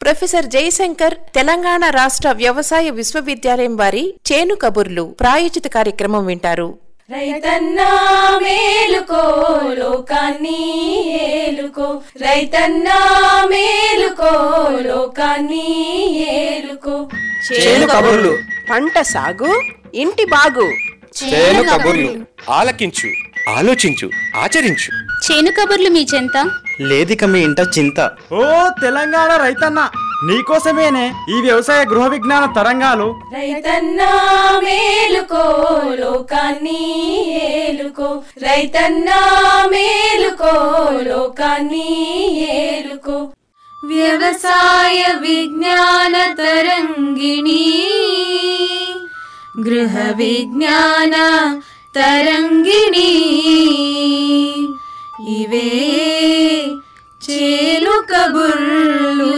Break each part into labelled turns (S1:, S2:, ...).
S1: professor Jayashankar Telangana రాష్ట్ర వ్యవసాయ విశ్వవిద్యాలయం వారి చేను కబుర్లు ప్రాయోజిత కార్యక్రమం వింటారు
S2: రైతన్నా మేలుకో లోకాన్ని ఏలుకో రైతన్నా మేలుకో లోకాన్ని ఏలుకో
S3: చేను కబుర్లు
S4: పంట సాగు ఇంటి బాగు
S3: చేను కబుర్లు ఆలకించు ఆలోచించు ఆచరించు
S5: చేను కబుర్లు మీ చెంత
S6: లేదిక మీ ఇంట చింత
S7: ఓ తెలంగాణ రైతన్న నీకోసమేనే ఈ వ్యవసాయ గృహ విజ్ఞాన తరంగాలు
S2: రైతన్నా మేలుకో లోకాన్ని ఏలుకో రైతన్నా మేలుకో లోకాన్ని ఏలుకో వ్యవసాయ విజ్ఞాన తరంగిణి గృహ విజ్ఞాన తరంగిణి ఇవే చేలు కబుర్లు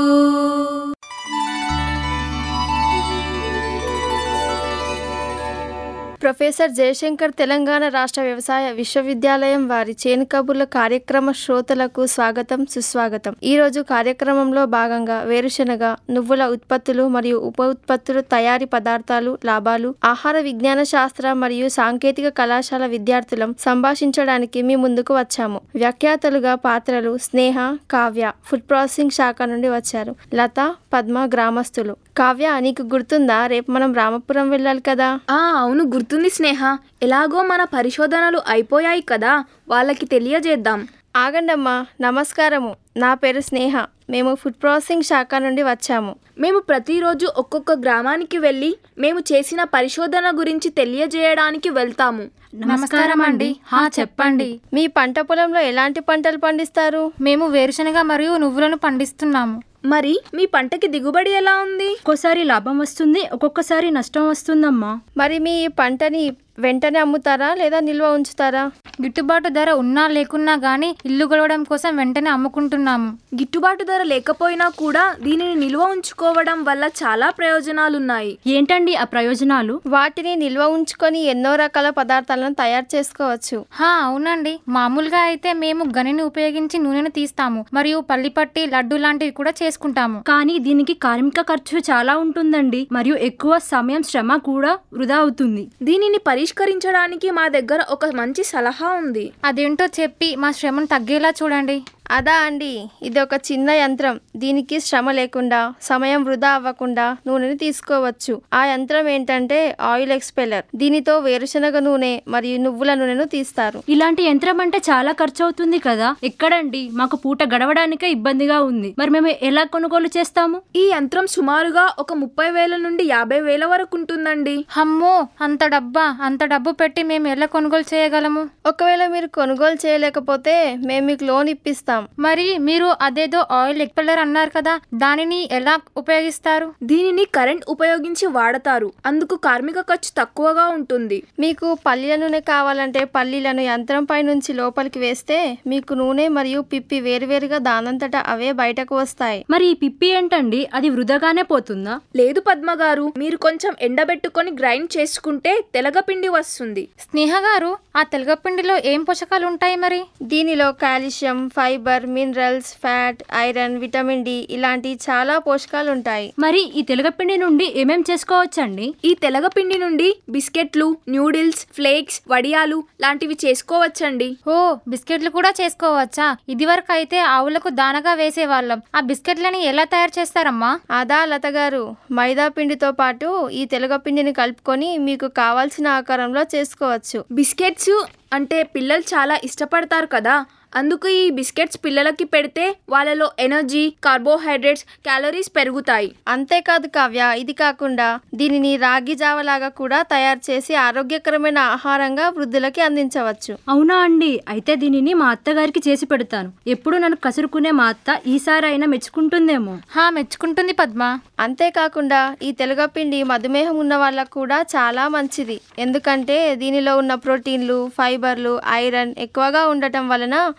S8: ప్రొఫెసర్ జయశంకర్ తెలంగాణ రాష్ట్ర వ్యవసాయ విశ్వవిద్యాలయం వారి చేను కబుర్ల కార్యక్రమ శ్రోతలకు స్వాగతం సుస్వాగతం ఈ రోజు కార్యక్రమంలో భాగంగా వేరుశనగ నువ్వుల ఉత్పత్తులు మరియు ఉప ఉత్పత్తులు తయారీ పదార్థాలు లాభాలు ఆహార విజ్ఞాన శాస్త్ర మరియు సాంకేతిక కళాశాల విద్యార్థులం సంభాషించడానికి మీ ముందుకు వచ్చాము వ్యాఖ్యాతలుగా పాత్రలు స్నేహ కావ్య ఫుడ్ ప్రాసెసింగ్ శాఖ నుండి వచ్చారు లత పద్మ గ్రామస్తులు కావ్య నీకు గుర్తుందా రేపు మనం రామపురం వెళ్ళాలి కదా
S9: ఆ అవును గుర్తుంది స్నేహ ఎలాగో మన పరిశోధనలు అయిపోయాయి కదా వాళ్ళకి తెలియజేద్దాం
S8: ఆగండమ్మా నమస్కారము నా పేరు స్నేహ మేము ఫుడ్ ప్రాసెసింగ్ శాఖ నుండి వచ్చాము
S9: మేము ప్రతిరోజు ఒక్కొక్క గ్రామానికి వెళ్ళి మేము చేసిన పరిశోధన గురించి తెలియజేయడానికి వెళ్తాము
S10: నమస్కారం అండి హా చెప్పండి
S8: మీ పంట పొలంలో ఎలాంటి పంటలు పండిస్తారు
S10: మేము వేరుశనగ మరియు నువ్వులను పండిస్తున్నాము
S9: మరి మీ పంటకి దిగుబడి ఎలా ఉంది
S10: ఒక్కోసారి లాభం వస్తుంది ఒక్కొక్కసారి నష్టం వస్తుందమ్మా
S8: మరి మీ ఈ పంటని వెంటనే అమ్ముతారా లేదా నిల్వ ఉంచుతారా
S10: గిట్టుబాటు ధర ఉన్నా లేకున్నా గానీ ఇల్లు గడవడం కోసం వెంటనే అమ్ముకుంటున్నాము
S9: గిట్టుబాటు ధర లేకపోయినా కూడా దీనిని నిల్వ ఉంచుకోవడం వల్ల చాలా ప్రయోజనాలున్నాయి
S10: ఏంటండి ఆ ప్రయోజనాలు
S8: వాటిని నిల్వ ఉంచుకొని ఎన్నో రకాల పదార్థాలను తయారు చేసుకోవచ్చు
S10: హా అవునండి మామూలుగా అయితే మేము గనిని ఉపయోగించి నూనెను తీస్తాము మరియు పల్లిపట్టి లడ్డు లాంటివి కూడా చేసుకుంటాము
S11: కానీ దీనికి కార్మిక ఖర్చు చాలా ఉంటుందండి మరియు ఎక్కువ సమయం శ్రమ కూడా వృధా అవుతుంది
S9: దీనిని పరిష్కరించడానికి మా దగ్గర ఒక మంచి సలహా ఉంది
S10: అదేంటో చెప్పి మా శ్రమను తగ్గేలా చూడండి
S8: అదా అండి ఇది ఒక చిన్న యంత్రం దీనికి శ్రమ లేకుండా సమయం వృధా అవ్వకుండా నూనెని తీసుకోవచ్చు ఆ యంత్రం ఏంటంటే ఆయిల్ ఎక్స్పెల్లర్ దీనితో వేరుశనగ నూనె మరియు నువ్వుల నూనెను తీస్తారు
S11: ఇలాంటి యంత్రం అంటే చాలా ఖర్చు అవుతుంది కదా ఎక్కడండి మాకు పూట గడవడానికే ఇబ్బందిగా ఉంది మరి మేము ఎలా కొనుగోలు చేస్తాము
S9: ఈ యంత్రం సుమారుగా ఒక ముప్పై వేల నుండి యాభై వేల వరకు ఉంటుందండి
S10: అమ్మో అంత డబ్బా అంత డబ్బు పెట్టి మేము ఎలా కొనుగోలు చేయగలము
S8: ఒకవేళ మీరు కొనుగోలు చేయలేకపోతే మేము మీకు లోన్ ఇప్పిస్తాం
S10: మరి మీరు అదేదో ఆయిల్ ఎక్స్పెల్లర్ అన్నారు కదా దానిని ఎలా ఉపయోగిస్తారు
S9: దీనిని కరెంట్ ఉపయోగించి వాడతారు అందుకు కార్మిక ఖర్చు తక్కువగా ఉంటుంది
S8: మీకు పల్లీల నూనె కావాలంటే పల్లీలను యంత్రం పై నుంచి లోపలికి వేస్తే మీకు నూనె మరియు పిప్పి వేరువేరుగా దానంతటా అవే బయటకు వస్తాయి
S11: మరి ఈ పిప్పి ఏంటండి అది వృధాగానే పోతుందా
S9: లేదు పద్మ గారు మీరు కొంచెం ఎండబెట్టుకొని గ్రైండ్ చేసుకుంటే తెలగపిండి వస్తుంది
S10: స్నేహ గారు ఆ తెలగపిండిలో ఏం పోషకాలు ఉంటాయి మరి
S8: దీనిలో calcium fibre minerals fat iron vitamin D ఇలాంటి చాలా పోషకాలు ఉంటాయి
S11: మరి ఈ తెలగపిండి నుండి ఏమేం చేసుకోవచ్చండి
S9: ఈ తెలగపిండి నుండి బిస్కెట్లు న్యూడిల్స్ ఫ్లేక్స్ వడియాలు లాంటివి చేసుకోవచ్చండి
S10: ఓ బిస్కెట్లు కూడా చేసుకోవచ్చా ఇదివరకు అయితే ఆవులకు దానగా వేసేవాళ్ళం ఆ బిస్కెట్లని ఎలా తయారు చేస్తారమ్మా
S8: అదా లత గారు మైదా పిండితో పాటు ఈ తెలగపిండిని కలుపుకొని మీకు కావాల్సిన ఆకారంలో చేసుకోవచ్చు
S9: బిస్కెట్స్ అంటే పిల్లలు చాలా ఇష్టపడతారు కదా అందుకు ఈ బిస్కెట్స్ పిల్లలకి పెడితే వాళ్ళలో ఎనర్జీ కార్బోహైడ్రేట్స్ క్యాలరీస్ పెరుగుతాయి
S8: అంతేకాదు కావ్య ఇది కాకుండా దీనిని రాగి జావలాగా కూడా తయారు చేసి ఆరోగ్యకరమైన ఆహారంగా వృద్ధులకి అందించవచ్చు
S11: అవునా అండి అయితే దీనిని మా అత్తగారికి చేసి పెడతాను ఎప్పుడు నన్ను కసురుకునే మా అత్త ఈసారైనా మెచ్చుకుంటుందేమో
S10: హా మెచ్చుకుంటుంది పద్మ
S8: అంతేకాకుండా ఈ తెలగపిండి మధుమేహం ఉన్న వాళ్ళకు కూడా చాలా మంచిది ఎందుకంటే దీనిలో ఉన్న ప్రోటీన్లు ఫైబర్లు ఐరన్ ఎక్కువగా ఉండటం వలన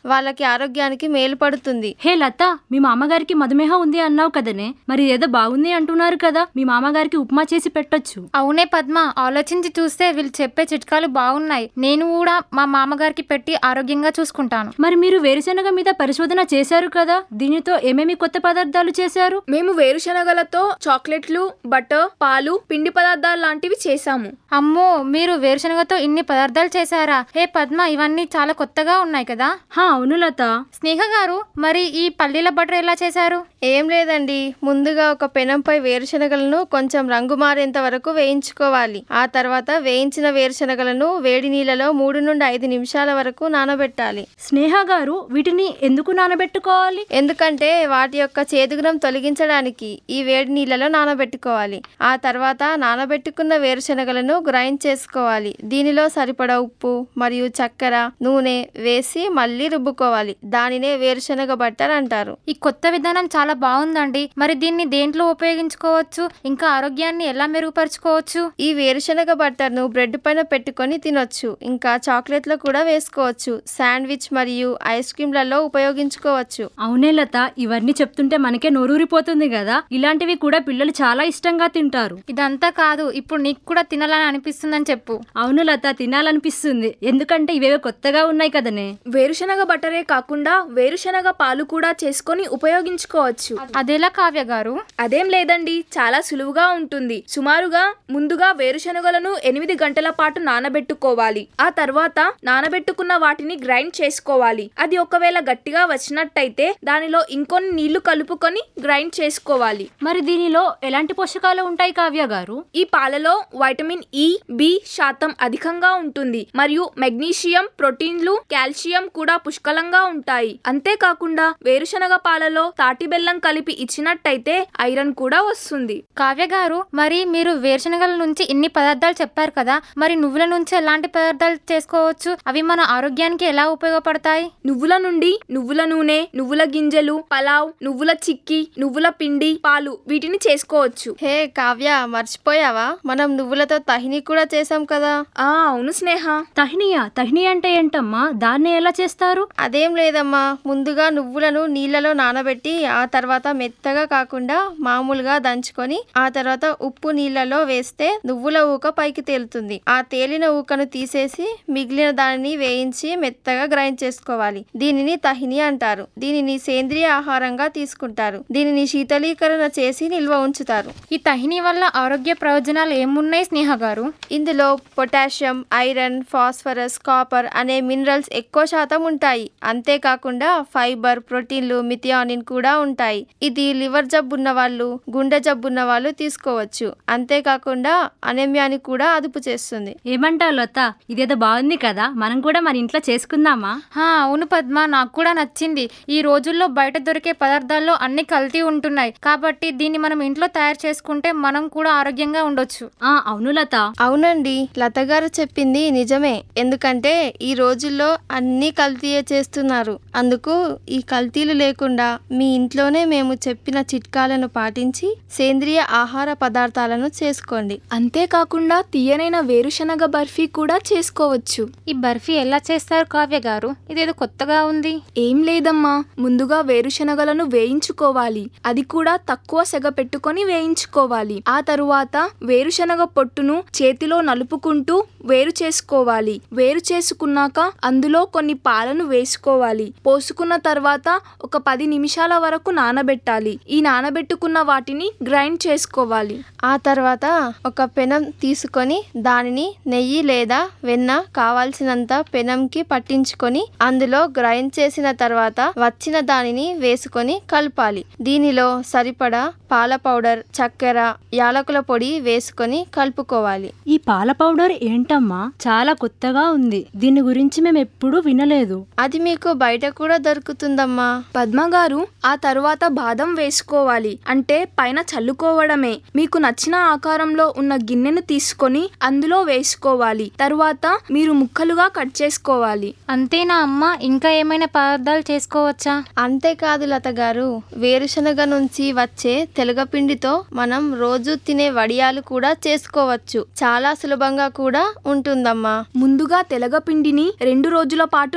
S8: వాళ్ళకి ఆరోగ్యానికి మేలు పడుతుంది
S11: హే లత మీ మామగారికి మధుమేహం ఉంది అన్నావు కదనే మరి ఏదో బాగుంది అంటున్నారు కదా మీ మామగారికి ఉప్మా చేసి పెట్టొచ్చు
S10: అవునే పద్మ ఆలోచించి చూస్తే వీళ్ళు చెప్పే చిట్కాలు బాగున్నాయి నేను కూడా మా మామగారికి పెట్టి ఆరోగ్యంగా చూసుకుంటాను
S11: మరి మీరు వేరుశెనగ మీద పరిశోధన చేశారు కదా దీనితో ఏమేమి కొత్త పదార్థాలు చేశారు
S9: మేము వేరుశనగలతో చాక్లెట్లు బటర్ పాలు పిండి పదార్థాలు లాంటివి చేశాము
S10: అమ్మో మీరు వేరుశనగతో ఇన్ని పదార్థాలు చేశారా హే పద్మ ఇవన్నీ చాలా కొత్తగా ఉన్నాయి కదా
S11: హా అవును లత
S10: స్నేహ గారు మరి ఈ పల్లీల బటర్ ఎలా చేశారు
S8: ఏం లేదండి ముందుగా ఒక పెనంపై వేరుశనగలను కొంచెం రంగు మారేంత వరకు వేయించుకోవాలి ఆ తర్వాత వేయించిన వేరుశనగలను వేడి నీళ్ళలో మూడు నుండి ఐదు నిమిషాల వరకు నానబెట్టాలి
S11: స్నేహ గారు వీటిని ఎందుకు నానబెట్టుకోవాలి
S8: ఎందుకంటే వాటి యొక్క చేదుగుణం తొలగించడానికి ఈ వేడి నీళ్ళలో నానబెట్టుకోవాలి ఆ తర్వాత నానబెట్టుకున్న వేరుశనగలను గ్రైండ్ చేసుకోవాలి దీనిలో సరిపడా ఉప్పు మరియు చక్కెర నూనె వేసి మళ్ళీ రుబ్బుకోవాలి దానినే వేరుశనగ బట్టర్ అంటారు
S10: ఈ కొత్త విధానం చాలా బాగుందండి మరి దీన్ని దేంట్లో ఉపయోగించుకోవచ్చు ఇంకా ఆరోగ్యాన్ని ఎలా మెరుగుపరుచుకోవచ్చు
S8: ఈ వేరుశనగ బట్టర్ను బ్రెడ్ పైన పెట్టుకొని తినొచ్చు ఇంకా చాక్లెట్లో కూడా వేసుకోవచ్చు శాండ్విచ్ మరియు ఐస్ క్రీమ్లలో ఉపయోగించుకోవచ్చు
S11: అవునే లత ఇవన్నీ చెప్తుంటే మనకే నోరూరిపోతుంది కదా ఇలాంటివి కూడా పిల్లలు చాలా ఇష్టంగా తింటారు
S10: ఇదంతా కాదు ఇప్పుడు నీకు కూడా తినాలని అనిపిస్తుందని చెప్పు
S11: అవును లత తినాలనిపిస్తుంది ఎందుకంటే ఇవేవో కొత్తగా ఉన్నాయి కదనే
S9: వేరుశనగ బటరే కాకుండా వేరుశనగ పాలు కూడా చేసుకొని ఉపయోగించుకోవచ్చు
S10: అదెలా కావ్య గారు
S9: అదేం లేదండి చాలా సులువుగా ఉంటుంది సుమారుగా ముందుగా వేరుశనగలను ఎనిమిది గంటల పాటు నానబెట్టుకోవాలి ఆ తర్వాత నానబెట్టుకున్న వాటిని గ్రైండ్ చేసుకోవాలి అది ఒకవేళ గట్టిగా వచ్చినట్టయితే దానిలో ఇంకొన్ని నీళ్లు కలుపుకొని గ్రైండ్ చేసుకోవాలి
S11: మరి దీనిలో ఎలాంటి పోషకాలు ఉంటాయి కావ్య గారు
S9: ఈ పాలలో వైటమిన్ ఈ బి శాతం అధికంగా ఉంటుంది మరియు మెగ్నీషియం ప్రోటీన్లు కాల్షియం కూడా పుష్కలంగా ఉంటాయి అంతేకాకుండా వేరుశనగ పాలలో తాటి బెల్లం కలిపి ఇచ్చినట్టయితే ఐరన్ కూడా వస్తుంది
S10: కావ్య గారు మరి మీరు వేరుశనగల నుంచి ఇన్ని పదార్థాలు చెప్పారు కదా మరి నువ్వుల నుంచి ఎలాంటి పదార్థాలు చేసుకోవచ్చు అవి మన ఆరోగ్యానికి ఎలా ఉపయోగపడతాయి
S9: నువ్వుల నుండి నువ్వుల నూనె నువ్వుల గింజలు పలావ్ నువ్వుల చిక్కి నువ్వుల పిండి పాలు వీటిని చేసుకోవచ్చు
S8: హే కావ్య మర్చిపోయావా మనం నువ్వులతో తహిని కూడా చేసాం కదా
S9: ఆ అవును స్నేహ
S11: తహినియా తహిని అంటే ఏంటమ్మా దాన్ని ఎలా చేస్తారు
S8: అదేం లేదమ్మా ముందుగా నువ్వులను నీళ్ళలో నానబెట్టి ఆ తర్వాత మెత్తగా కాకుండా మామూలుగా దంచుకొని ఆ తర్వాత ఉప్పు నీళ్ళలో వేస్తే నువ్వుల ఊక పైకి తేలుతుంది ఆ తేలిన ఊకను తీసేసి మిగిలిన దానిని వేయించి మెత్తగా గ్రైండ్ చేసుకోవాలి దీనిని తహిని అంటారు దీనిని సేంద్రియ ఆహారంగా తీసుకుంటారు దీనిని శీతలీకరణ చేసి నిల్వ ఉంచుతారు
S10: ఈ తహిని వల్ల ఆరోగ్య ప్రయోజనాలు ఏమున్నాయి స్నేహ గారు
S8: ఇందులో పొటాషియం ఐరన్ ఫాస్ఫరస్ కాపర్ అనే మినరల్స్ ఎక్కువ శాతం ఉంటాయి అంతేకాకుండా ఫైబర్ ప్రోటీన్లు మిథియానిన్ కూడా ఉంటాయి ఇది లివర్ జబ్బు ఉన్న వాళ్ళు గుండె జబ్బు ఉన్న వాళ్ళు తీసుకోవచ్చు అంతేకాకుండా అనెమ్యాని కూడా అదుపు చేస్తుంది
S11: ఏమంటావు లత ఇదేదో బాగుంది కదా మనం కూడా మన ఇంట్లో చేసుకుందామా
S10: హా అవును పద్మ నాకు కూడా నచ్చింది ఈ రోజుల్లో బయట దొరికే పదార్థాల్లో అన్ని కల్తీ ఉంటున్నాయి కాబట్టి దీన్ని మనం ఇంట్లో తయారు చేసుకుంటే మనం కూడా ఆరోగ్యంగా ఉండొచ్చు
S11: ఆ అవును లత
S8: అవునండి లత గారు చెప్పింది నిజమే ఎందుకంటే ఈ రోజుల్లో అన్ని కల్తీయే చేస్తున్నారు అందుకు ఈ కల్తీలు లేకుండా మీ ఇంట్లోనే మేము చెప్పిన చిట్కాలను పాటించి సేంద్రియ ఆహార పదార్థాలను చేసుకోండి
S9: అంతేకాకుండా తీయనైన వేరుశనగ బర్ఫీ కూడా చేసుకోవచ్చు
S10: ఈ బర్ఫీ ఎలా చేస్తారు కావ్య గారు ఇదేదో కొత్తగా ఉంది
S9: ఏం లేదమ్మా ముందుగా వేరుశనగలను వేయించుకోవాలి అది కూడా తక్కువ సెగ పెట్టుకొని వేయించుకోవాలి ఆ తరువాత వేరుశనగ పొట్టును చేతిలో నలుపుకుంటూ వేరు చేసుకోవాలి వేరు చేసుకున్నాక అందులో కొన్ని పాలను వేసుకోవాలి పోసుకున్న తర్వాత ఒక పది నిమిషాల వరకు నానబెట్టాలి ఈ నానబెట్టుకున్న వాటిని గ్రైండ్ చేసుకోవాలి
S8: ఆ తర్వాత ఒక పెనం తీసుకొని దానిని నెయ్యి లేదా వెన్న కావాల్సినంత పెనంకి పట్టించుకొని అందులో గ్రైండ్ చేసిన తర్వాత వచ్చిన దానిని వేసుకొని కలపాలి దీనిలో సరిపడా పాల పౌడర్ చక్కెర యాలకుల పొడి వేసుకొని కలుపుకోవాలి
S11: ఈ పాల పౌడర్ ఏంటమ్మా చాలా కొత్తగా ఉంది దీని గురించి మేము ఎప్పుడూ వినలేదు
S8: అది మీకు బయట కూడా దొరుకుతుందమ్మా
S9: పద్మ గారు ఆ తరువాత బాదం వేసుకోవాలి అంటే పైన చల్లుకోవడమే మీకు నచ్చిన ఆకారంలో ఉన్న గిన్నెను తీసుకొని అందులో వేసుకోవాలి తరువాత మీరు ముక్కలుగా కట్ చేసుకోవాలి
S10: అంతేనా అమ్మ ఇంకా ఏమైనా పదార్థాలు చేసుకోవచ్చా
S8: అంతేకాదు లత గారు వేరుశనగ నుంచి వచ్చే తెలగపిండితో మనం రోజు తినే వడియాలు కూడా చేసుకోవచ్చు చాలా సులభంగా కూడా ఉంటుందమ్మా
S9: ముందుగా తెలగపిండిని రెండు రోజుల పాటు నానబెట్టు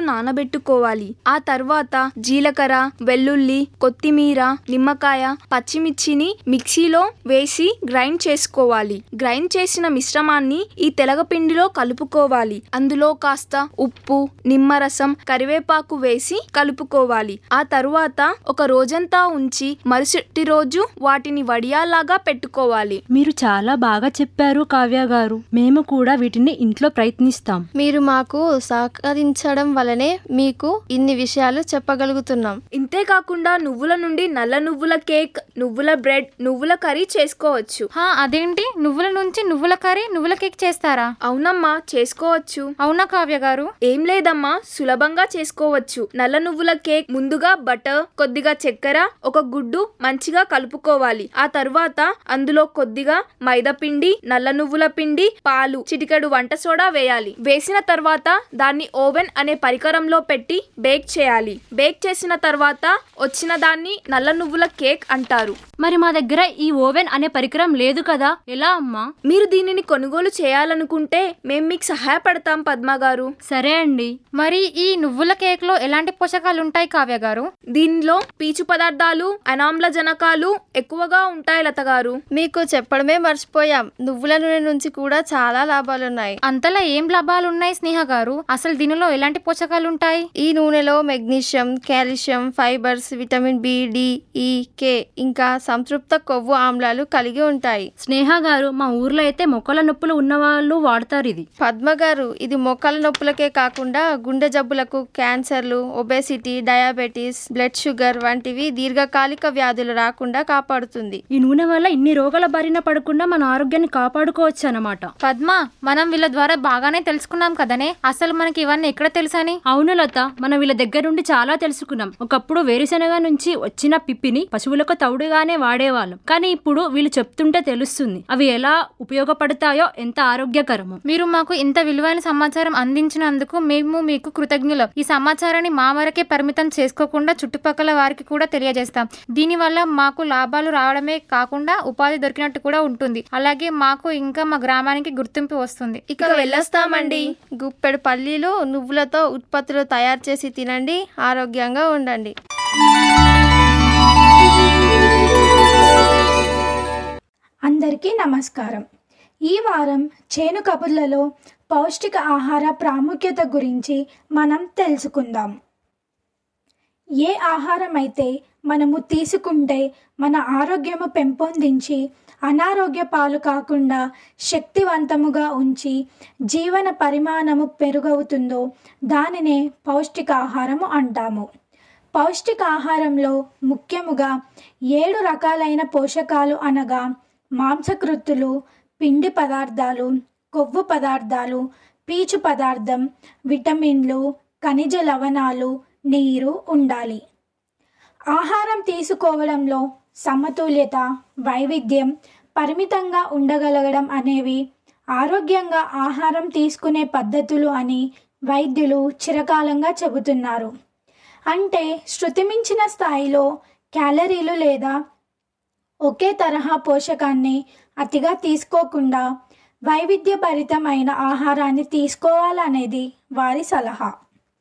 S9: పెట్టుకోవాలి ఆ తర్వాత జీలకర్ర వెల్లుల్లి కొత్తిమీర నిమ్మకాయ పచ్చిమిర్చిని మిక్సీలో వేసి గ్రైండ్ చేసుకోవాలి గ్రైండ్ చేసిన మిశ్రమాన్ని ఈ తెలగపిండిలో కలుపుకోవాలి అందులో కాస్త ఉప్పు నిమ్మరసం కరివేపాకు వేసి కలుపుకోవాలి ఆ తరువాత ఒక రోజంతా ఉంచి మరుసటి రోజు వాటిని వడియాలాగా పెట్టుకోవాలి
S11: మీరు చాలా బాగా చెప్పారు కావ్య గారు మేము కూడా వీటిని ఇంట్లో ప్రయత్నిస్తాం
S8: మీరు మాకు సహకరించడం వలనే మీకు ఇన్ని విషయాలు చెప్పగలుగుతున్నాం
S9: ఇంతేకాకుండా నువ్వుల నుండి నల్ల నువ్వుల కేక్ నువ్వుల బ్రెడ్ నువ్వుల కర్రీ చేసుకోవచ్చు
S10: హా అదేంటి నువ్వుల నుంచి నువ్వుల కర్రీ నువ్వుల కేక్ చేస్తారా
S9: అవునమ్మా చేసుకోవచ్చు
S10: అవునా కావ్య గారు
S9: ఏం లేదమ్మా సులభంగా చేసుకోవచ్చు నల్ల నువ్వుల కేక్ ముందుగా బటర్ కొద్దిగా చక్కెర ఒక గుడ్డు మంచిగా కలుపుకోవాలి ఆ తరువాత అందులో కొద్దిగా మైదా పిండి నల్ల నువ్వుల పిండి పాలు చిటికెడు వంట సోడా వేయాలి వేసిన తర్వాత దాన్ని ఓవెన్ అనే పరికరంలో పెట్టి బేక్ చేయాలి బేక్ చేసిన తర్వాత వచ్చిన దాన్ని నల్ల నువ్వుల కేక్ అంటారు
S11: మరి మా దగ్గర ఈ ఓవెన్ అనే పరికరం లేదు కదా ఎలా అమ్మా
S9: మీరు దీనిని కొనుగోలు చేయాలనుకుంటే మేము మీకు సహాయపడతాం పద్మ గారు
S11: సరే అండి
S10: మరి ఈ నువ్వుల కేక్ లో ఎలాంటి పోషకాలు ఉంటాయి కావ్య గారు
S9: దీనిలో పీచు పదార్థాలు అనామ్లజనకాలు ఎక్కువగా ఉంటాయి లత గారు
S8: మీకు చెప్పడమే మర్చిపోయాం నువ్వుల నూనె నుంచి కూడా చాలా లాభాలున్నాయి
S10: అంతలా ఏం లాభాలు ఉన్నాయి స్నేహ గారు అసలు దీనిలో ఎలాంటి పోషకాలు ఉంటాయి
S8: ఈ నూనెలో magnesium calcium fibres vitamin B D E K ఇంకా సంతృప్త కొవ్వు ఆమ్లాలు కలిగి ఉంటాయి
S11: స్నేహ గారు మా ఊర్లో అయితే మొక్కల నొప్పులు ఉన్నవాళ్ళు వాడతారు ఇది
S8: పద్మ గారు ఇది మొక్కల నొప్పులకే కాకుండా గుండె జబ్బులకు క్యాన్సర్లు ఒబేసిటీ డయాబెటీస్ బ్లడ్ షుగర్ వంటివి దీర్ఘకాలిక వ్యాధులు రాకుండా కాపాడుతుంది
S11: ఈ నూనె వల్ల ఇన్ని రోగాల బారిన పడకుండా మన ఆరోగ్యాన్ని కాపాడుకోవచ్చు అన్నమాట
S10: పద్మ మనం వీళ్ళ ద్వారా బాగానే తెలుసుకున్నాం కదనే అసలు మనకి ఇవన్నీ ఎక్కడ తెలుసని
S11: అవును లత మనం వీళ్ళ దగ్గర నుండి చాలా తెలుసుకున్నాం ఒకప్పుడు వేరుశెనగ నుంచి వచ్చిన పిప్పిని పశువులకు తౌడుగానే వాడేవాళ్ళం కానీ ఇప్పుడు వీళ్ళు చెప్తుంటే తెలుస్తుంది అవి ఎలా ఉపయోగపడతాయో ఎంత ఆరోగ్యకరమో
S10: మీరు మాకు ఇంత విలువైన సమాచారం అందించినందుకు మేము మీకు కృతజ్ఞులం ఈ సమాచారాన్ని మా వరకే పరిమితం చేసుకోకుండా చుట్టుపక్కల వారికి కూడా తెలియజేస్తాం దీనివల్ల మాకు లాభాలు రావడమే కాకుండా ఉపాధి దొరికినట్టు కూడా ఉంటుంది అలాగే మాకు ఇంకా మా గ్రామానికి గుర్తింపు వస్తుంది
S8: ఇక వెళ్ళొస్తామండి గుప్పెడు పల్లీలు నువ్వులతో ఉత్పత్తులు తయారు చేసి తినండి ఆరోగ్యంగా ఉండండి
S12: అందరికీ నమస్కారం ఈ వారం చేను కబుర్లలో పౌష్టిక ఆహార ప్రాముఖ్యత గురించి మనం తెలుసుకుందాం ఏ ఆహారం అయితే మనము తీసుకుంటే మన ఆరోగ్యము పెంపొందించి అనారోగ్య పాలు కాకుండా శక్తివంతముగా ఉంచి జీవన పరిమాణము పెరుగవుతుందో దానినే పౌష్టికాహారము అంటాము పౌష్టికాహారంలో ముఖ్యముగా ఏడు రకాలైన పోషకాలు అనగా మాంసకృత్తులు పిండి పదార్థాలు కొవ్వు పదార్థాలు పీచు పదార్థం విటమిన్లు ఖనిజ లవణాలు నీరు ఉండాలి ఆహారం తీసుకోవడంలో సమతుల్యత వైవిధ్యం పరిమితంగా ఉండగలగడం అనేవి ఆరోగ్యంగా ఆహారం తీసుకునే పద్ధతులు అని వైద్యులు చిరకాలంగా చెబుతున్నారు అంటే శృతిమించిన స్థాయిలో క్యాలరీలు లేదా ఒకే తరహా పోషకాన్ని అతిగా తీసుకోకుండా వైవిధ్యభరితమైన ఆహారాన్ని తీసుకోవాలనేది వారి సలహా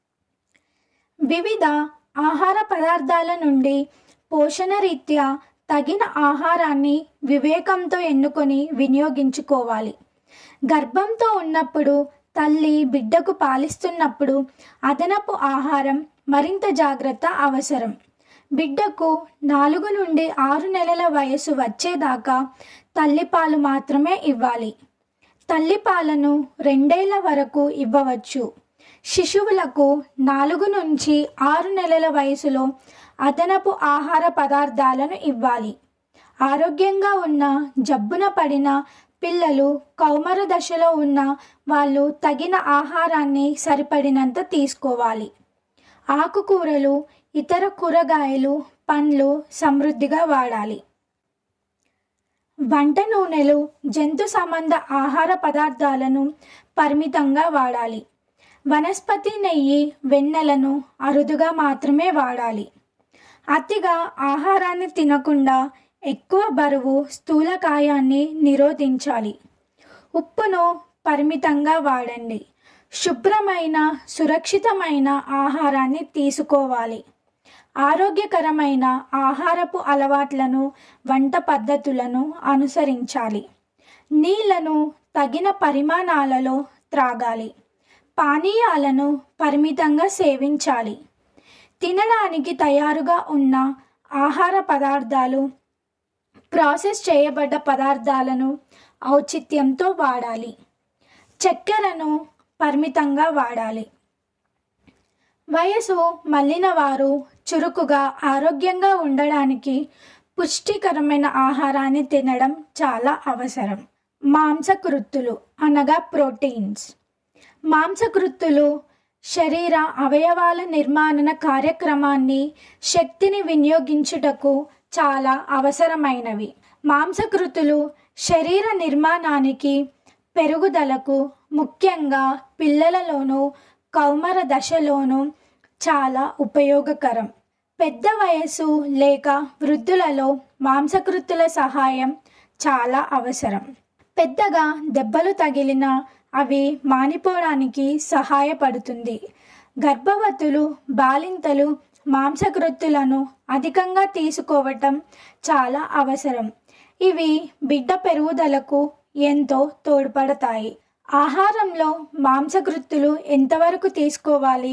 S12: వివిధ ఆహార పదార్థాల నుండి పోషణ రీత్యా తగిన ఆహారాన్ని వివేకంతో ఎన్నుకొని వినియోగించుకోవాలి గర్భంతో ఉన్నప్పుడు తల్లి బిడ్డకు పాలిస్తున్నప్పుడు అదనపు ఆహారం మరింత జాగ్రత్త అవసరం బిడ్డకు నాలుగు నుండి ఆరు నెలల వయసు వచ్చేదాకా తల్లిపాలు మాత్రమే ఇవ్వాలి తల్లిపాలను రెండేళ్ల వరకు ఇవ్వవచ్చు శిశువులకు నాలుగు నుంచి ఆరు నెలల వయసులో అదనపు ఆహార పదార్థాలను ఇవ్వాలి ఆరోగ్యంగా ఉన్న జబ్బున పడిన పిల్లలు కౌమర దశలో ఉన్న వాళ్ళు తగిన ఆహారాన్ని సరిపడినంత తీసుకోవాలి ఆకుకూరలు ఇతర కూరగాయలు పండ్లు సమృద్ధిగా వాడాలి వంట నూనెలు జంతు సంబంధ ఆహార పదార్థాలను పరిమితంగా వాడాలి వనస్పతి నెయ్యి వెన్నెలను అరుదుగా మాత్రమే వాడాలి అతిగా ఆహారాన్ని తినకుండా ఎక్కువ బరువు స్థూలకాయాన్ని నిరోధించాలి ఉప్పును పరిమితంగా వాడండి శుభ్రమైన సురక్షితమైన ఆహారాన్ని తీసుకోవాలి ఆరోగ్యకరమైన ఆహారపు అలవాట్లను వంట పద్ధతులను అనుసరించాలి నీళ్లను తగిన పరిమాణాలలో త్రాగాలి పానీయాలను పరిమితంగా సేవించాలి తినడానికి తయారుగా ఉన్న ఆహార పదార్థాలు ప్రాసెస్ చేయబడ్డ పదార్థాలను ఔచిత్యంతో వాడాలి చక్కెరను పరిమితంగా వాడాలి వయసు మళ్ళిన వారు చురుకుగా ఆరోగ్యంగా ఉండడానికి పుష్టికరమైన ఆహారాన్ని తినడం చాలా అవసరం మాంసకృత్తులు అనగా ప్రోటీన్స్ మాంసకృత్తులు శరీర అవయవాల నిర్మాణ కార్యక్రమాన్ని శక్తిని వినియోగించుటకు చాలా అవసరమైనవి మాంసకృతులు శరీర నిర్మాణానికి పెరుగుదలకు ముఖ్యంగా పిల్లలలోనూ కౌమర దశలోనూ చాలా ఉపయోగకరం పెద్ద వయసు లేక వృద్ధులలో మాంసకృతుల సహాయం చాలా అవసరం పెద్దగా దెబ్బలు తగిలిన అవి మానిపోవడానికి సహాయపడుతుంది గర్భవతులు బాలింతలు మాంసకృత్తులను అధికంగా తీసుకోవటం చాలా అవసరం ఇవి బిడ్డ పెరుగుదలకు ఎంతో తోడ్పడతాయి ఆహారంలో మాంసకృత్తులు ఎంతవరకు తీసుకోవాలి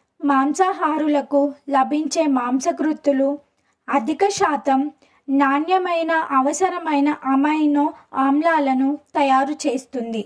S12: మాంసాహారులకు లభించే మాంసకృత్తులు అధిక శాతం నాణ్యమైన అవసరమైన అమైనో ఆమ్లాలను తయారు చేస్తుంది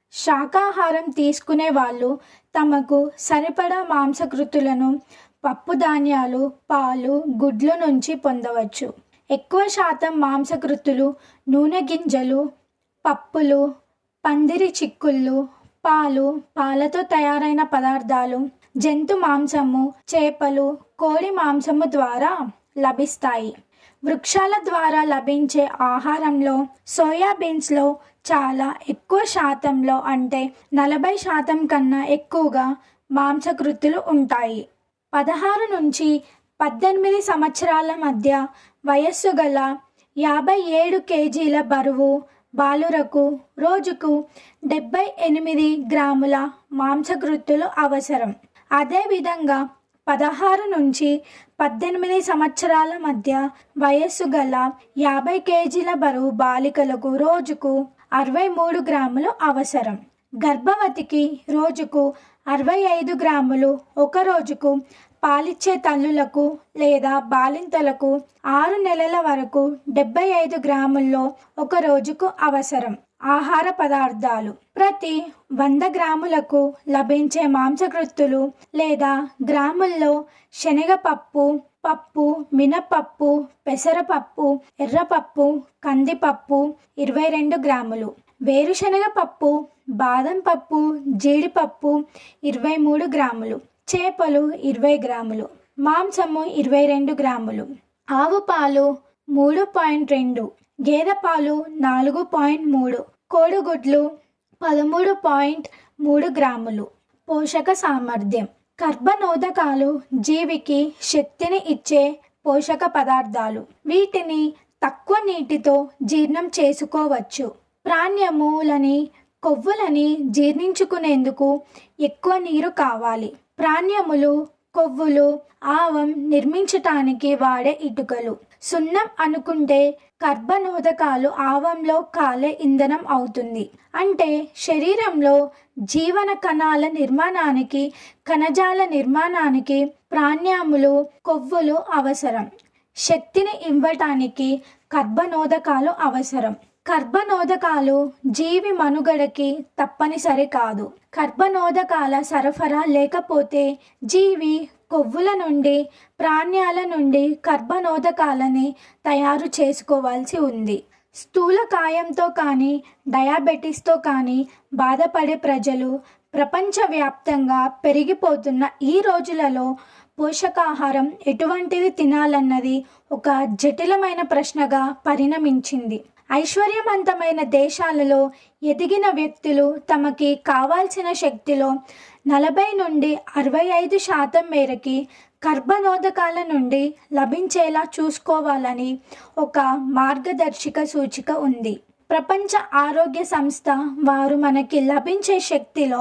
S12: శాకాహారం తీసుకునే వాళ్ళు తమకు సరిపడా మాంసకృతులను పప్పు ధాన్యాలు పాలు గుడ్లు నుంచి పొందవచ్చు ఎక్కువ శాతం మాంసకృతులు నూనె గింజలు పప్పులు పందిరి చిక్కుళ్ళు పాలు పాలతో తయారైన పదార్థాలు జంతు మాంసము చేపలు కోడి మాంసము ద్వారా లభిస్తాయి వృక్షాల ద్వారా లభించే ఆహారంలో సోయాబీన్స్లో చాలా ఎక్కువ శాతంలో అంటే నలభై శాతం కన్నా ఎక్కువగా మాంసకృతులు ఉంటాయి పదహారు నుంచి పద్దెనిమిది సంవత్సరాల మధ్య వయస్సు గల యాభై ఏడు కేజీల బరువు బాలురకు రోజుకు డెబ్బై ఎనిమిది గ్రాముల మాంసకృత్తులు అవసరం అదేవిధంగా పదహారు నుంచి పద్దెనిమిది సంవత్సరాల మధ్య వయస్సు గల యాభై కేజీల బరువు బాలికలకు రోజుకు అరవై మూడు గ్రాములు అవసరం గర్భవతికి రోజుకు అరవై ఐదు గ్రాములు ఒక రోజుకు పాలిచ్చే తల్లులకు లేదా బాలింతలకు ఆరు నెలల వరకు డెబ్బై ఐదు గ్రాముల్లో ఒక రోజుకు అవసరం ఆహార పదార్థాలు ప్రతి వంద గ్రాములకు లభించే మాంసకృత్తులు లేదా గ్రాముల్లో శనగపప్పు పప్పు మినపప్పు పెసరపప్పు ఎర్రపప్పు కందిపప్పు ఇరవై రెండు గ్రాములు వేరుశనగ పప్పు బాదం పప్పు జీడిపప్పు ఇరవై మూడు గ్రాములు చేపలు ఇరవై గ్రాములు మాంసము ఇరవై రెండు గ్రాములు ఆవు పాలు మూడు పాయింట్ రెండు గేదె పాలు నాలుగు పాయింట్ మూడు కోడిగుడ్లు పదమూడు పాయింట్ మూడు గ్రాములు పోషక సామర్థ్యం కర్బనోదకాలు జీవికి శక్తిని ఇచ్చే పోషక పదార్థాలు వీటిని తక్కువ నీటితో జీర్ణం చేసుకోవచ్చు ప్రాణ్యములని కొవ్వులని జీర్ణించుకునేందుకు ఎక్కువ నీరు కావాలి ప్రాణ్యములు కొవ్వులు ఆవం నిర్మించటానికి వాడే ఇటుకలు సున్నం అనుకుంటే కర్బనోదకాలు ఆవంలో కాలే ఇంధనం అవుతుంది అంటే శరీరంలో జీవన కణాల నిర్మాణానికి కణజాల నిర్మాణానికి ప్రాణ్యాములు కొవ్వులు అవసరం శక్తిని ఇవ్వటానికి కర్బనోదకాలు అవసరం కర్బనోదకాలు జీవి మనుగడకి తప్పనిసరి కాదు కర్బనోదకాల సరఫరా లేకపోతే జీవి కొవ్వుల నుండి ప్రాణ్యాల నుండి కర్బనోదకాలని తయారు చేసుకోవాల్సి ఉంది స్థూలకాయంతో కానీ డయాబెటీస్తో కానీ బాధపడే ప్రజలు ప్రపంచవ్యాప్తంగా పెరిగిపోతున్న ఈ రోజులలో పోషకాహారం ఎటువంటిది తినాలన్నది ఒక జటిలమైన ప్రశ్నగా పరిణమించింది ఐశ్వర్యవంతమైన దేశాలలో ఎదిగిన వ్యక్తులు తమకి కావాల్సిన శక్తిలో నలభై నుండి అరవై ఐదు శాతం మేరకి కర్బనోదకాల నుండి లభించేలా చూసుకోవాలని ఒక మార్గదర్శక సూచిక ఉంది ప్రపంచ ఆరోగ్య సంస్థ వారు మనకి లభించే శక్తిలో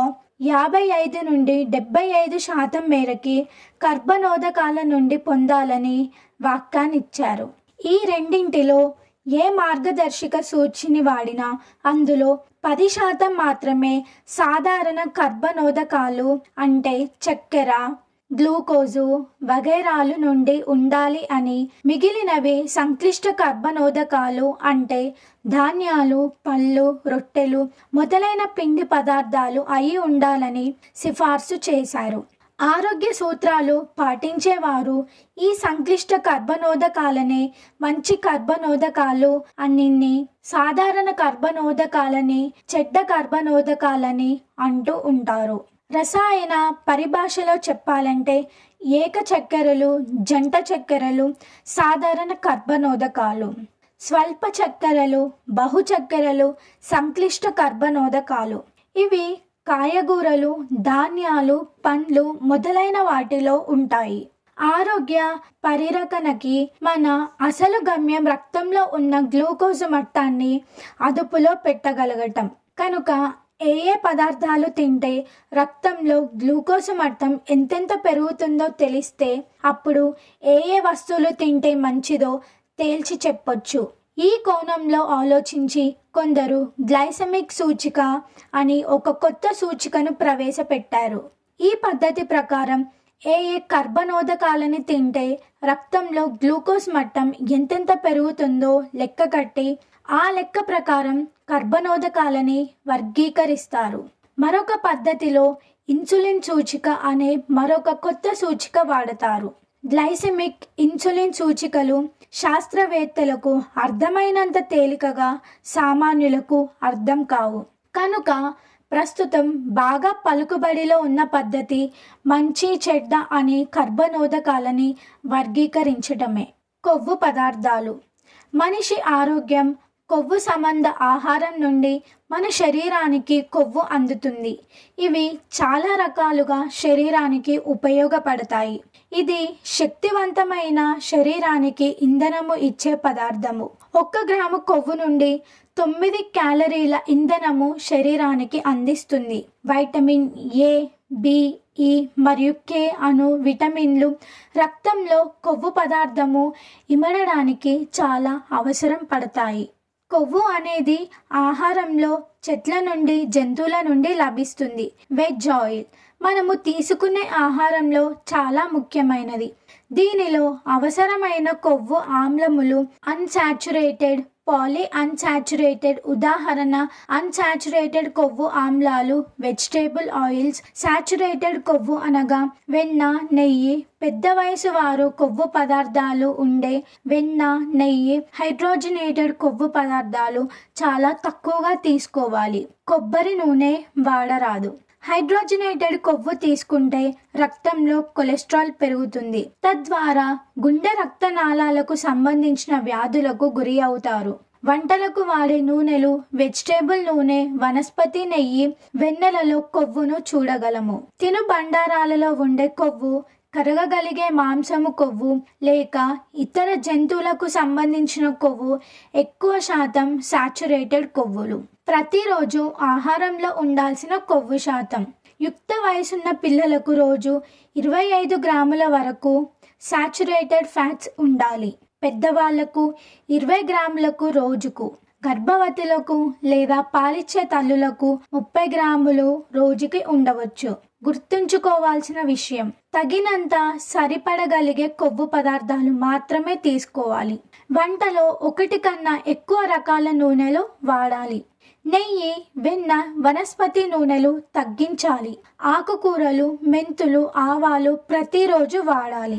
S12: యాభై ఐదు నుండి డెబ్బై ఐదు శాతం మేరకి కర్బనోదకాల నుండి పొందాలని వాక్యాన్నిచ్చారు ఈ రెండింటిలో ఏ మార్గదర్శక సూచిని వాడినా అందులో పది శాతం మాత్రమే సాధారణ కర్బనోదకాలు అంటే చక్కెర గ్లూకోజు వగైరాలు నుండి ఉండాలి అని మిగిలినవి సంక్లిష్ట కర్బనోదకాలు అంటే ధాన్యాలు పళ్ళు రొట్టెలు మొదలైన పిండి పదార్థాలు అయి ఉండాలని సిఫార్సు చేశారు ఆరోగ్య సూత్రాలు పాటించేవారు ఈ సంక్లిష్ట కర్బనోదకాలనే మంచి కర్బనోదకాలు అన్నిన్ని సాధారణ కర్బనోదకాలని చెడ్డ కర్బనోదకాలని అంటూ ఉంటారు రసాయన పరిభాషలో చెప్పాలంటే ఏక చక్కెరలు జంట చక్కెరలు సాధారణ కర్బనోదకాలు స్వల్ప చక్కెరలు బహు చక్కెరలు సంక్లిష్ట కర్బనోదకాలు ఇవి కాయగూరలు ధాన్యాలు పండ్లు మొదలైన వాటిలో ఉంటాయి ఆరోగ్య పరిరకణకి మన అసలు గమ్యం రక్తంలో ఉన్న గ్లూకోజ్ మట్టాన్ని అదుపులో పెట్టగలగటం కనుక ఏ ఏ పదార్థాలు తింటే రక్తంలో గ్లూకోజ్ మట్టం ఎంతెంత పెరుగుతుందో తెలిస్తే అప్పుడు ఏ ఏ వస్తువులు తింటే మంచిదో తేల్చి చెప్పొచ్చు ఈ కోణంలో ఆలోచించి కొందరు గ్లైసమిక్ సూచిక అని ఒక కొత్త సూచికను ప్రవేశపెట్టారు ఈ పద్ధతి ప్రకారం ఏ ఏ కర్బనోదకాలని తింటే రక్తంలో గ్లూకోజ్ మట్టం ఎంతెంత పెరుగుతుందో లెక్క కట్టి ఆ లెక్క ప్రకారం కర్బనోదకాలని వర్గీకరిస్తారు మరొక పద్ధతిలో ఇన్సులిన్ సూచిక అనే మరొక కొత్త సూచిక వాడతారు గ్లైసెమిక్ ఇన్సులిన్ సూచికలు శాస్త్రవేత్తలకు అర్థమైనంత తేలికగా సామాన్యులకు అర్థం కావు కనుక ప్రస్తుతం బాగా పలుకుబడిలో ఉన్న పద్ధతి మంచి చెడ్డ అనే కర్బనోదకాలని వర్గీకరించటమే కొవ్వు పదార్థాలు మనిషి ఆరోగ్యం కొవ్వు సంబంధ ఆహారం నుండి మన శరీరానికి కొవ్వు అందుతుంది ఇవి చాలా రకాలుగా శరీరానికి ఉపయోగపడతాయి ఇది శక్తివంతమైన శరీరానికి ఇంధనము ఇచ్చే పదార్థము ఒక్క గ్రాము కొవ్వు నుండి తొమ్మిది క్యాలరీల ఇంధనము శరీరానికి అందిస్తుంది వైటమిన్ ఏ బి ఈ మరియు కే అను విటమిన్లు రక్తంలో కొవ్వు పదార్థము ఇమడడానికి చాలా అవసరం పడతాయి కొవ్వు అనేది ఆహారంలో చెట్ల నుండి జంతువుల నుండి లభిస్తుంది వెజ్ ఆయిల్ మనము తీసుకునే ఆహారంలో చాలా ముఖ్యమైనది దీనిలో అవసరమైన కొవ్వు ఆమ్లములు అన్సాచురేటెడ్ పాలీ అన్సాచురేటెడ్ ఉదాహరణ అన్సాచురేటెడ్ కొవ్వు ఆమ్లాలు వెజిటేబుల్ ఆయిల్స్ సాచురేటెడ్ కొవ్వు అనగా వెన్న నెయ్యి పెద్ద వయసు వారు కొవ్వు పదార్థాలు ఉండే వెన్న నెయ్యి హైడ్రోజనేటెడ్ కొవ్వు పదార్థాలు చాలా తక్కువగా తీసుకోవాలి కొబ్బరి నూనె వాడరాదు హైడ్రోజనేటెడ్ కొవ్వు తీసుకుంటే రక్తంలో కొలెస్ట్రాల్ పెరుగుతుంది తద్వారా గుండె రక్తనాళాలకు సంబంధించిన వ్యాధులకు గురి అవుతారు వంటలకు వాడే నూనెలు వెజిటేబుల్ నూనె వనస్పతి నెయ్యి వెన్నెలలో కొవ్వును చూడగలము తిను బండారాలలో ఉండే కొవ్వు కరగగలిగే మాంసము కొవ్వు లేక ఇతర జంతువులకు సంబంధించిన కొవ్వు ఎక్కువ శాతం సాచురేటెడ్ కొవ్వులు ప్రతిరోజు ఆహారంలో ఉండాల్సిన కొవ్వు శాతం యుక్త వయసున్న పిల్లలకు రోజు ఇరవై ఐదు గ్రాముల వరకు సాచురేటెడ్ ఫ్యాట్స్ ఉండాలి పెద్దవాళ్లకు ఇరవై గ్రాములకు రోజుకు గర్భవతులకు లేదా పాలిచ్చే తల్లులకు ముప్పై గ్రాములు రోజుకి ఉండవచ్చు గుర్తుంచుకోవాల్సిన విషయం తగినంత సరిపడగలిగే కొవ్వు పదార్థాలు మాత్రమే తీసుకోవాలి వంటలో ఒకటి కన్నా ఎక్కువ రకాల నూనెలు వాడాలి నెయ్యి వెన్న వనస్పతి నూనెలు తగ్గించాలి ఆకుకూరలు మెంతులు ఆవాలు ప్రతిరోజు వాడాలి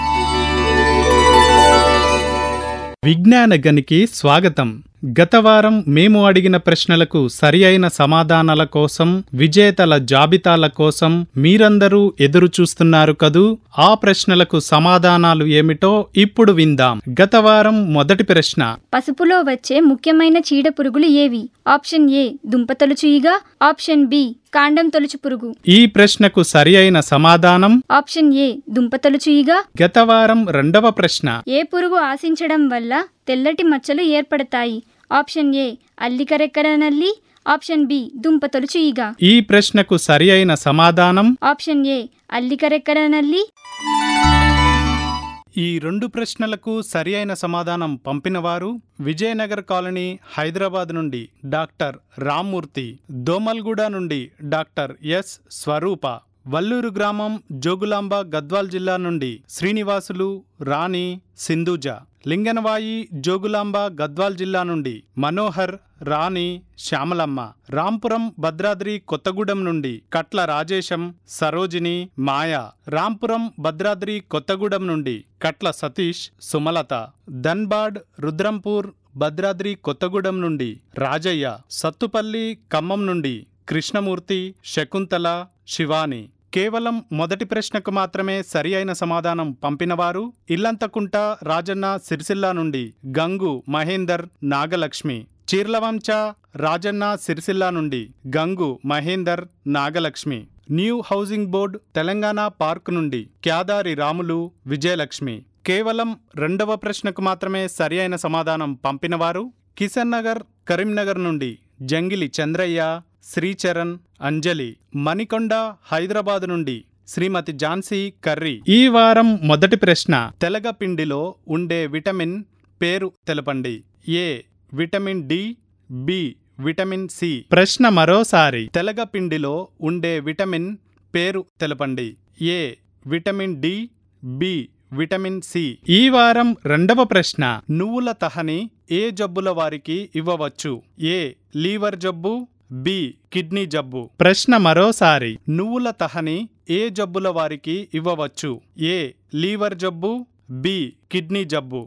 S13: విజ్ఞాన గనికి స్వాగతం గత వారం మేము అడిగిన ప్రశ్నలకు సరి అయిన సమాధానాల కోసం విజేతల జాబితాల కోసం మీరందరూ ఎదురు చూస్తున్నారు కదూ ఆ ప్రశ్నలకు సమాధానాలు ఏమిటో ఇప్పుడు విందాం గత వారం మొదటి ప్రశ్న
S5: పసుపులో వచ్చే ముఖ్యమైన చీడ పురుగులు ఏవి ఆప్షన్ ఏ దుంపతొలుచు ఈగ ఆప్షన్ బి కాండం తొలుచు పురుగు
S13: ఈ ప్రశ్నకు సరి అయిన సమాధానం
S5: ఆప్షన్ ఏ దుంపతొలుచు ఈగ
S13: గత వారం రెండవ ప్రశ్న
S5: ఏ పురుగు ఆశించడం వల్ల తెల్లటి మచ్చలు ఏర్పడతాయి ఆప్షన్ ఏ అల్లికరెక్కల నల్లి ఆప్షన్ బి దుంపతలు చీగ
S13: ఈ ప్రశ్నకు సరి అయిన సమాధానం
S5: ఆప్షన్ ఏ అల్లికరెక్కల నల్లి
S13: ఈ రెండు ప్రశ్నలకు సరి అయిన సమాధానం పంపినవారు విజయనగర్ కాలనీ హైదరాబాద్ నుండి డాక్టర్ రామ్మూర్తి దోమల్గూడ నుండి డాక్టర్ ఎస్ స్వరూప వల్లూరు గ్రామం జోగులాంబ గద్వాల్ జిల్లా నుండి శ్రీనివాసులు రాణి సింధూజ లింగనవాయి జోగులాంబ గద్వాల్ జిల్లా నుండి మనోహర్ రాణి శ్యామలమ్మ రాంపురం భద్రాద్రి కొత్తగూడెం నుండి కట్ల రాజేశం సరోజిని మాయ రాంపురం భద్రాద్రి కొత్తగూడెం నుండి కట్ల సతీష్ సుమలత ధన్బాడ్ రుద్రంపూర్ భద్రాద్రి కొత్తగూడెం నుండి రాజయ్య సత్తుపల్లి ఖమ్మం నుండి కృష్ణమూర్తి శకుంతల శివాని కేవలం మొదటి ప్రశ్నకు మాత్రమే సరి అయిన సమాధానం పంపినవారు ఇల్లంతకుంట రాజన్న సిరిసిల్ల నుండి గంగు మహేందర్ నాగలక్ష్మి చీర్లవంచ రాజన్న సిరిసిల్ల నుండి Gangu Mahender Nagalakshmi new housing board Telangana park నుండి క్యాదారి రాములు విజయలక్ష్మి కేవలం రెండవ ప్రశ్నకు మాత్రమే సరి అయిన సమాధానం పంపినవారు కిషన్ నగర్ కరీంనగర్ నుండి జంగిలి చంద్రయ్య శ్రీచరణ్ అంజలి మణికొండ హైదరాబాద్ నుండి శ్రీమతి ఝాన్సీ కర్రీ ఈ వారం మొదటి ప్రశ్న తెలగపిండిలో ఉండే విటమిన్ పేరు తెలపండి A vitamin D B vitamin C ప్రశ్న మరోసారి తెలగపిండిలో ఉండే విటమిన్ పేరు తెలపండి A vitamin D B vitamin C ఈ వారం రెండవ ప్రశ్న నువ్వుల తహని ఏ జబ్బుల వారికి ఇవ్వవచ్చు ఏ లీవర్ జబ్బు బి కిడ్నీ జబ్బు ప్రశ్న మరోసారి నువ్వుల తహని ఏ జబ్బుల వారికి ఇవ్వవచ్చు ఏ లీవర్ జబ్బు బి కిడ్నీ జబ్బు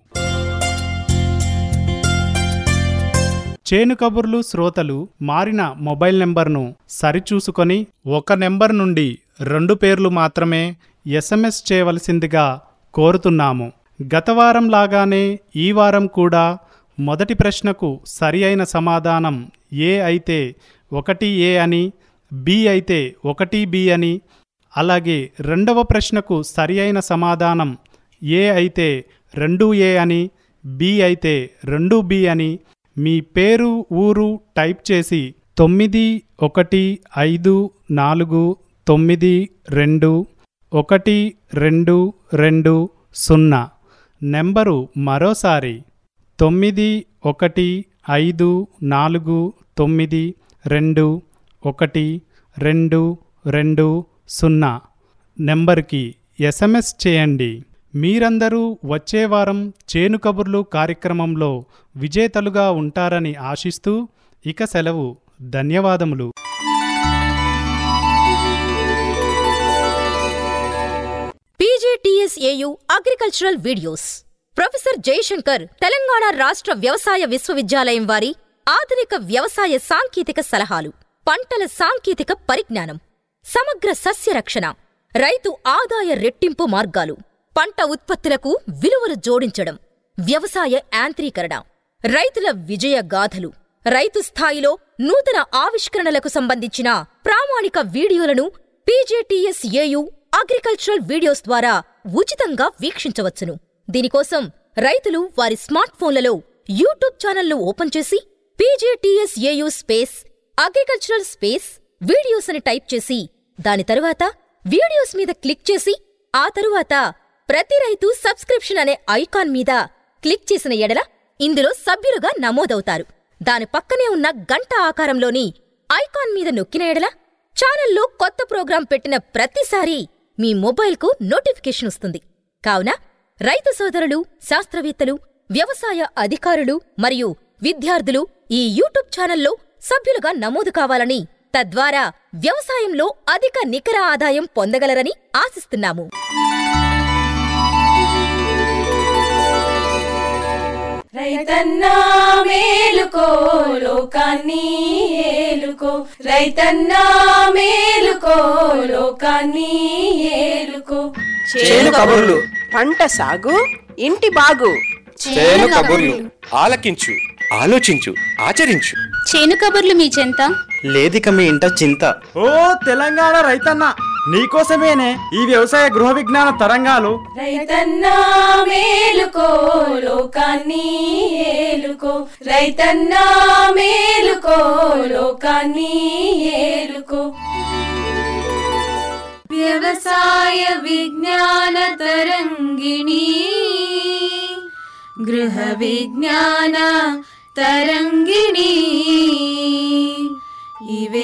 S13: చేను కబుర్లు శ్రోతలు మారిన మొబైల్ నెంబర్ను సరిచూసుకొని ఒక నెంబర్ నుండి రెండు పేర్లు మాత్రమే ఎస్ఎంఎస్ చేయవలసిందిగా కోరుతున్నాము గత వారం లాగానే ఈ వారం కూడా మొదటి ప్రశ్నకు సరి అయిన సమాధానం ఏ అయితే ఒకటి ఏ అని బి అయితే ఒకటి బి అని అలాగే రెండవ ప్రశ్నకు సరి అయిన సమాధానం ఏ అయితే రెండు ఏ అని బి అయితే రెండు బి అని మీ పేరు ఊరు టైప్ చేసి తొమ్మిది ఒకటి ఐదు నాలుగు తొమ్మిది రెండు ఒకటి రెండు రెండు సున్నా నెంబరు మరోసారి తొమ్మిది ఒకటి ఐదు నాలుగు తొమ్మిది రెండు ఒకటి రెండు రెండు సున్నా నెంబర్కి ఎస్ఎంఎస్ చేయండి మీరందరూ వచ్చే వారం చేను కబుర్లు కార్యక్రమంలో విజేతలుగా ఉంటారని ఆశిస్తూ ఇక సెలవు ధన్యవాదములు
S14: P G T S A U agricultural videos professor Jayashankar Telangana రాష్ట్ర వ్యవసాయ విశ్వవిద్యాలయం వారి ఆధునిక వ్యవసాయ సాంకేతిక సలహాలు పంటల సాంకేతిక పరిజ్ఞానం సమగ్ర సస్య రక్షణ రైతు ఆదాయ రెట్టింపు మార్గాలు పంట ఉత్పత్తులకు విలువలు జోడించడం వ్యవసాయ యాంత్రీకరణ రైతుల విజయ గాథలు రైతు స్థాయిలో నూతన ఆవిష్కరణలకు సంబంధించిన ప్రామాణిక వీడియోలను పీజేటీఎస్ఏయు అగ్రికల్చరల్ వీడియోస్ ద్వారా ఉచితంగా వీక్షించవచ్చును దీనికోసం రైతులు వారి స్మార్ట్ ఫోన్లలో యూట్యూబ్ ఛానల్ను ఓపెన్ చేసి P J T S A U space agricultural space videos అని టైప్ చేసి దాని తరువాత వీడియోస్ మీద క్లిక్ చేసి ఆ తరువాత ప్రతి రైతు సబ్స్క్రిప్షన్ అనే ఐకాన్ మీద క్లిక్ చేసిన ఎడల ఇందులో సభ్యులుగా నమోదవుతారు దాని పక్కనే ఉన్న గంట ఆకారంలోని ఐకాన్ మీద నొక్కిన ఎడల ఛానల్లో కొత్త ప్రోగ్రాం పెట్టిన ప్రతిసారీ మీ మొబైల్కు నోటిఫికేషన్ వస్తుంది కావున రైతు సోదరులు శాస్త్రవేత్తలు వ్యవసాయ అధికారులు మరియు విద్యార్థులు ఈ యూట్యూబ్ ఛానల్లో సభ్యులుగా నమోదు కావాలని తద్వారా వ్యవసాయంలో అధిక నికర ఆదాయం పొందగలరని ఆశిస్తున్నాము
S2: రైతన్నా మేలుకో లోకాన్ని ఏలుకో రైతన్నా మేలుకో లోకాన్ని ఏలుకో
S3: చేను కబుర్లు
S4: పంట సాగు ఇంటి బాగు
S3: చేను కబుర్లు ఆలకించు ఆలోచించు ఆచరించు
S15: చేను కబుర్లు మీ చెంత
S6: లేదిక మీ ఇంట చింత
S7: ఓ తెలంగాణ రైతన్న నీకోసమేనే ఈ వ్యవసాయ గృహ విజ్ఞాన తరంగాలు
S2: రైతన్నా మేలుకో లోకాన్ని ఏలుకో రైతన్నా మేలుకో లోకాన్ని ఏలుకో వ్యవసాయ విజ్ఞాన తరంగిణి గృహ విజ్ఞాన తరంగిణి ఇవే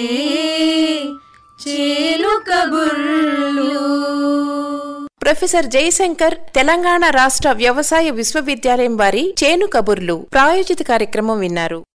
S2: చేలు కబుర్లు
S1: ప్రొఫెసర్ జయశంకర్ తెలంగాణ రాష్ట్ర వ్యవసాయ విశ్వవిద్యాలయం వారి చేను కబుర్లు ప్రాయోజిత కార్యక్రమం విన్నారు